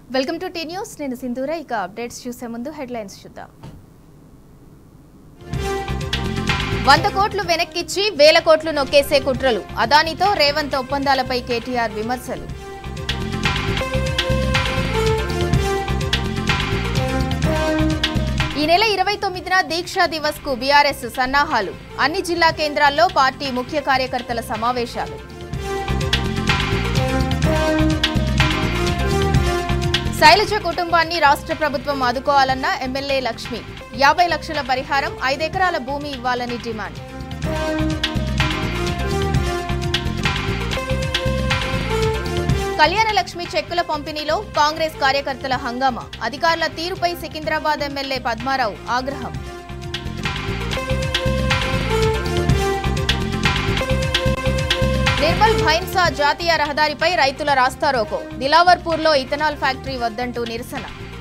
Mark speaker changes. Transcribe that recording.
Speaker 1: welcome to tea news నేను సింధూర ఇక అప్డేట్స్ చూసే ముందు హెడ్లైన్స్ చూద్దాం వంద కోట్లు వెనక్కిచ్చి వేల కోట్లు నొక్కేసే కుట్రలు అదానితో రేవంత్ ఒప్పందాలపై కేటీఆర్ విమర్శలు ఈ నెల ఇరవై తొమ్మిదిన దీక్షా దివస్ కు బీఆర్ఎస్ సన్నాహాలు అన్ని జిల్లా కేంద్రాల్లో పార్టీ ముఖ్య కార్యకర్తల సమావేశాలు శైలజ కుటుంబాన్ని రాష్ట్ర ప్రభుత్వం ఆదుకోవాలన్న ఎమ్మెల్యే లక్ష్మి యాభై లక్షల పరిహారం ఐదెకరాల భూమి ఇవ్వాలని డిమాండ్ కళ్యాణ లక్ష్మి చెక్కుల పంపిణీలో కాంగ్రెస్ కార్యకర్తల హంగామా అధికారుల తీరుపై సికింద్రాబాద్ ఎమ్మెల్యే పద్మారావు ఆగ్రహం నిర్మల్ భైన్సా జాతీయ రహదారిపై రైతుల రాస్తారోకో దిలావర్పూర్లో ఇథనాల్ ఫ్యాక్టరీ వద్దంటూ నిరసన